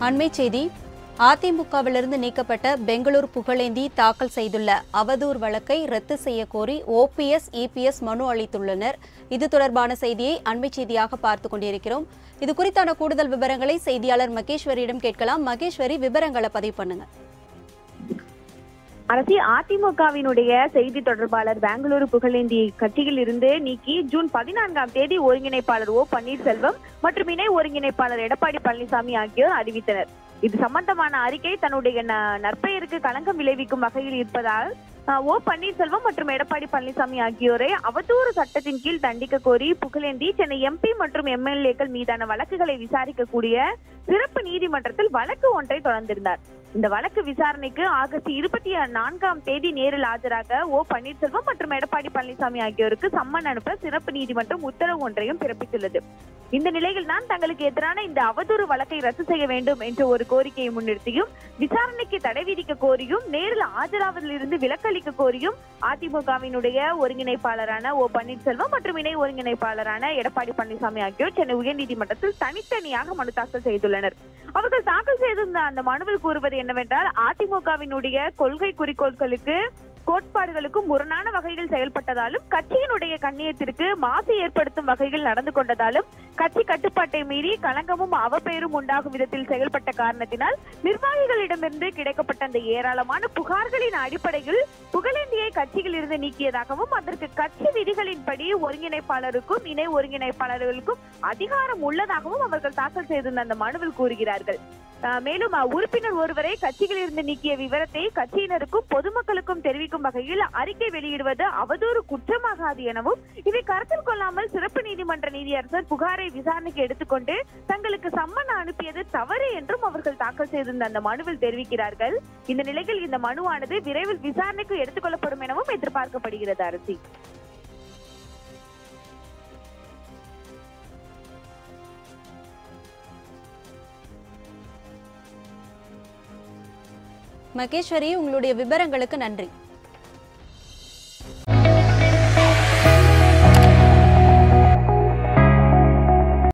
அண்மை செய்தி அதிமுகவிலிருந்து நீக்கப்பட்ட பெங்களூர் புகழேந்தி தாக்கல் செய்துள்ள அவதூறு வழக்கை ரத்து செய்ய கோரி ஓபிஎஸ் இபிஎஸ் மனு அளித்துள்ளனர் இது தொடர்பான செய்தியை அண்மை செய்தியாக பார்த்து கொண்டிருக்கிறோம் இது குறித்தான கூடுதல் விவரங்களை செய்தியாளர் மகேஸ்வரியிடம் கேட்கலாம் மகேஸ்வரி விவரங்களை பதிவு பண்ணுங்க அரசி அதிமுகவினுடைய செய்தி தொடர்பாளர் பெங்களூரு புகழேந்தி கட்சியில் இருந்து நீக்கி ஜூன் பதினான்காம் தேதி ஒருங்கிணைப்பாளர் ஓ பன்னீர்செல்வம் மற்றும் இணை ஒருங்கிணைப்பாளர் எடப்பாடி பழனிசாமி ஆகியோர் அறிவித்தனர் இது சம்பந்தமான அறிக்கை தன்னுடைய ந- நற்பெயருக்கு களங்கம் விளைவிக்கும் வகையில் இருப்பதால் அஹ், ஓ பன்னீர்செல்வம் மற்றும் எடப்பாடி பழனிசாமி ஆகியோரை அவதூறு சட்டத்தின் கீழ் தண்டிக்க கோரி புகழேந்தி சென்னை எம்பி மற்றும் எம்எல்ஏக்கள் மீதான வழக்குகளை விசாரிக்கக்கூடிய சிறப்பு நீதிமன்றத்தில் வழக்கு ஒன்றை தொடர்ந்திருந்தார் இந்த வழக்கு விசாரணைக்கு ஆகஸ்ட் இருபத்தி நான்காம் தேதி நேரில் ஆஜராக ஓ பன்னீர்செல்வம் மற்றும் எடப்பாடி பழனிசாமி ஆகியோருக்கு சம்மன் அனுப்ப சிறப்பு நீதிமன்றம் உத்தரவு ஒன்றையும் பிறப்பித்துள்ளது இந்த நிலையில் தான் தங்களுக்கு எதிரான இந்த அவதூறு வழக்கை ரத்து செய்ய வேண்டும் என்ற ஒரு கோரிக்கையை முன்னிறுத்தியும் விசாரணைக்கு தடை விதிக்க கோரியும் நேரில் ஆஜராவதில் இருந்து விலக்களிக்க கோரியும் அதிமுகவினுடைய ஒருங்கிணைப்பாளரான ஓ பன்னீர்செல்வம் மற்றும் இணை ஒருங்கிணைப்பாளரான எடப்பாடி பழனிசாமி ஆகியோர் சென்னை உயர்நீதிமன்றத்தில் தனித்தனியாக மனு தாக்கல் செய்துள்ளனர் அவர்கள் தாக்கல் செய்திருந்த அந்த மனுவில் கூறுவது என்னவென்றால் அதிமுகவினுடைய கொள்கை குறிக்கோள்களுக்கு கோட்பாடுகளுக்கும் முரணான வகையில் செயல்பட்டதாலும் கட்சியினுடைய கண்ணியத்திற்கு மாசு ஏற்படுத்தும் வகையில் நடந்து கொண்டதாலும் கட்சி கட்டுப்பாட்டை மீறி களங்கமும் அவப்பெயரும் உண்டாகும் விதத்தில் செயல்பட்ட காரணத்தினால் நிர்வாகிகளிடமிருந்து கிடைக்கப்பட்ட அந்த ஏராளமான புகார்களின் அடிப்படையில் புகழேந்தியை கட்சியில் இருந்து நீக்கியதாகவும் அதற்கு கட்சி விதிகளின்படி ஒருங்கிணைப்பாளருக்கும் இணை ஒருங்கிணைப்பாளர்களுக்கும் அதிகாரம் உள்ளதாகவும் அவர்கள் தாக்கல் செய்திருந்த அந்த மனுவில் கூறுகிறார்கள் அஹ் மேலும் அஹ், உறுப்பினர் ஒருவரை கட்சியில் இருந்து நீக்கிய விவரத்தை கட்சியினருக்கும் பொதுமக்களுக்கும் தெரிவிக்கும் வகையில் அறிக்கை வெளியிடுவது அவதூறு குற்றமாகாது எனவும் இதை கருத்தில் கொள்ளாமல் சிறப்பு நீதிமன்ற நீதியரசர் புகாரை விசாரணைக்கு எடுத்துக்கொண்டு தங்களுக்கு சம்மன் அனுப்பியது தவறு என்றும் அவர்கள் தாக்கல் செய்திருந்த அந்த மனுவில் தெரிவிக்கிறார்கள் இந்த நிலையில் இந்த மனுவானது விரைவில் விசாரணைக்கு எடுத்துக்கொள்ளப்படும் எனவும் எதிர்பார்க்கப்படுகிறது அரசி மகேஸ்வரி உங்களுடைய விவரங்களுக்கு நன்றி